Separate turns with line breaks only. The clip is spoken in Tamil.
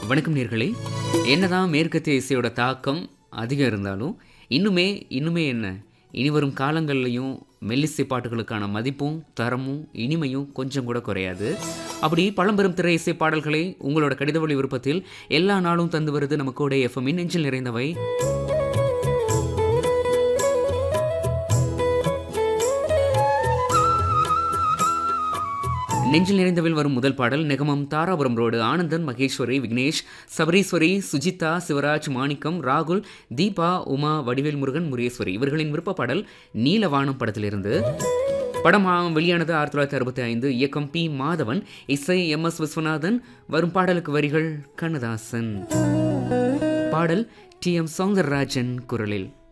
வணக்கம் நேர்களே என்னதான் மேற்கத்திய இசையோட தாக்கம் அதிகம் இருந்தாலும் இன்னுமே இன்னுமே என்ன இனி வரும் காலங்கள்லையும் மெல்லிசை பாட்டுகளுக்கான மதிப்பும் தரமும் இனிமையும் கொஞ்சம் கூட குறையாது அப்படி பழம்பெரும் திரை இசை பாடல்களை உங்களோட கடிதவழி விருப்பத்தில் எல்லா நாளும் தந்து வருது நம்ம கூட எஃப்எம் நெஞ்சில் நிறைந்தவை நெஞ்சில் நிறைந்தவில் வரும் முதல் பாடல் நிகமம் தாராபுரம் ரோடு ஆனந்தன் மகேஸ்வரி விக்னேஷ் சபரீஸ்வரி சுஜிதா சிவராஜ் மாணிக்கம் ராகுல் தீபா உமா வடிவேல் முருகன் முரேஸ்வரி இவர்களின் விருப்ப பாடல் நீலவானம் படத்திலிருந்து படம் ஆ- வெளியானது ஆயிரத்தி தொள்ளாயிரத்தி அறுபத்தி ஐந்து இயக்கம் பி மாதவன் இசை எம் எஸ் விஸ்வநாதன் வரும் பாடலுக்கு வரிகள் கண்ணதாசன் பாடல் டி எம் சௌந்தரராஜன் குரலில்